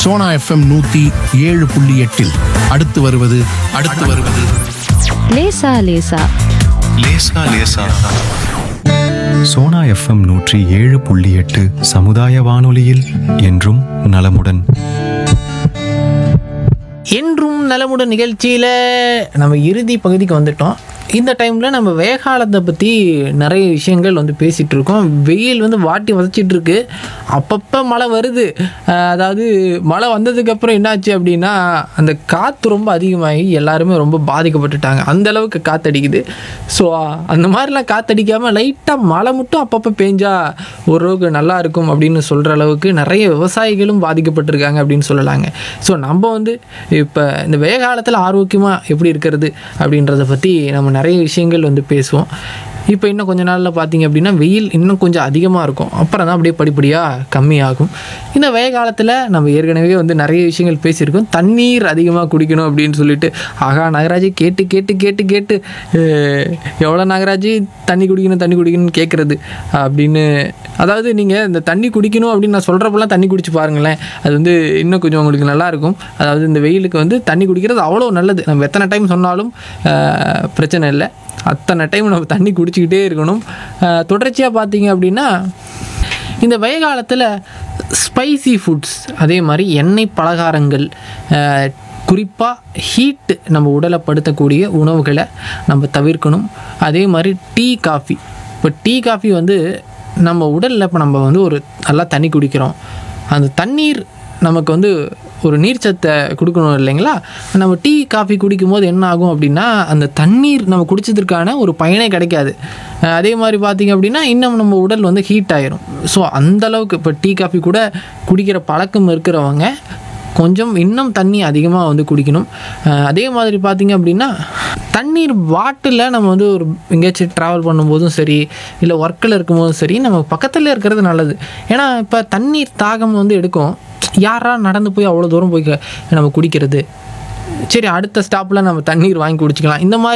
Sona FM நூத்தி ஏழு புள்ளி எட்டில் அடுத்து வருவது அடுத்து வருவது லேசா லேசா லேசா லேசா சோனா எஃப்எம் நூற்றி ஏழு புள்ளி எட்டு சமுதாய வானொலியில் என்றும் நலமுடன் என்றும் நலமுடன் நிகழ்ச்சியில் நம்ம இறுதி பகுதிக்கு வந்துட்டோம் இந்த டைமில் நம்ம வேகாலத்தை பற்றி நிறைய விஷயங்கள் வந்து பேசிகிட்டு இருக்கோம் வெயில் வந்து வாட்டி வதச்சிட்டு இருக்கு அப்பப்போ மழை வருது அஹ் அதாவது மழை வந்ததுக்கப்புறம் என்னாச்சு அப்படின்னா அந்த காற்று ரொம்ப அதிகமாகி எல்லாருமே ரொம்ப பாதிக்கப்பட்டுட்டாங்க அந்த அளவுக்கு காற்றடிக்குது ஸோ அந்த மாதிரிலாம் காற்றடிக்காமல் லைட்டாக மழை மட்டும் அப்பப்போ பேஞ்சா ஓரளவுக்கு நல்லா இருக்கும் அப்படின்னு சொல்கிற அளவுக்கு நிறைய விவசாயிகளும் பாதிக்கப்பட்டிருக்காங்க அப்படின்னு சொல்லலாங்க ஸோ நம்ம வந்து இப்போ இந்த வெய காலத்தில் ஆரோக்கியமாக எப்படி இருக்கிறது அப்படின்றத பற்றி நம்ம நிறைய விஷயங்கள் வந்து பேசுவோம் இப்போ இன்னும் கொஞ்ச நாளில் பார்த்தீங்க அப்படின்னா வெயில் இன்னும் கொஞ்சம் அதிகமாக இருக்கும் அப்புறம் தான் அப்படியே படிப்படியாக கம்மியாகும் இந்த வெய காலத்தில் நம்ம ஏற்கனவே வந்து நிறைய விஷயங்கள் பேசியிருக்கோம் தண்ணீர் அதிகமாக குடிக்கணும் அப்படின்னு சொல்லிட்டு ஆகா நாகராஜ் கேட்டு கேட்டு கேட்டு கேட்டு அஹ், எவ்வளோ நாகராஜ் தண்ணி குடிக்கணும் தண்ணி குடிக்கணும்னு கேட்குறது அப்படின்னு அதாவது நீங்கள் இந்த தண்ணி குடிக்கணும் அப்படின்னு நான் சொல்கிறப்பெல்லாம் தண்ணி குடிச்சு பாருங்களேன் அது வந்து இன்னும் கொஞ்சம் உங்களுக்கு நல்லா இருக்கும் அதாவது இந்த வெயிலுக்கு வந்து தண்ணி குடிக்கிறது அவ்வளோ நல்லது நம்ம எத்தனை டைம் சொன்னாலும் அஹ், பிரச்சனை இல்லை அத்தனை டைம் நம்ம தண்ணி குடிச்சிக்கிட்டே இருக்கணும் தொடர்ச்சியாக பார்த்தீங்க அப்படின்னா இந்த வெய காலத்தில் ஸ்பைசி ஃபுட்ஸ் அதே மாதிரி எண்ணெய் பலகாரங்கள் குறிப்பாக ஹீட்டு நம்ம உடலை படுத்தக்கூடிய உணவுகளை நம்ம தவிர்க்கணும் அதே மாதிரி டீ காஃபி இப்போ டீ காஃபி வந்து நம்ம உடலில் இப்போ நம்ம வந்து ஒரு நல்லா தண்ணி குடிக்கிறோம் அந்த தண்ணீர் நமக்கு வந்து ஒரு நீர்ச்சத்தை கொடுக்கணும் இல்லைங்களா நம்ம டீ காஃபி குடிக்கும் போது என்ன ஆகும் அப்படின்னா அந்த தண்ணீர் நம்ம குடிச்சதற்கான ஒரு பயனே கிடைக்காது அஹ் அதே மாதிரி பார்த்தீங்க அப்படின்னா இன்னும் நம்ம உடல் வந்து ஹீட் ஆயிரும் ஸோ அளவுக்கு இப்போ டீ காஃபி கூட குடிக்கிற பழக்கம் இருக்கிறவங்க கொஞ்சம் இன்னும் தண்ணி அதிகமாக வந்து குடிக்கணும் அஹ் அதே மாதிரி பார்த்தீங்க அப்படின்னா தண்ணீர் பாட்டிலில் நம்ம வந்து ஒரு எங்கேயாச்சும் ட்ராவல் பண்ணும்போதும் சரி இல்லை ஒர்க்கில் இருக்கும்போதும் சரி நம்ம பக்கத்தில் இருக்கிறது நல்லது ஏன்னா இப்போ தண்ணீர் தாகம் வந்து எடுக்கும் யாரா நடந்து போய் அவ்வளோ தூரம் போய் க- நம்ம குடிக்கிறது சரி அடுத்த ஸ்டாப்பில் நம்ம தண்ணீர் வாங்கி குடிச்சிக்கலாம் இந்த மாதிரி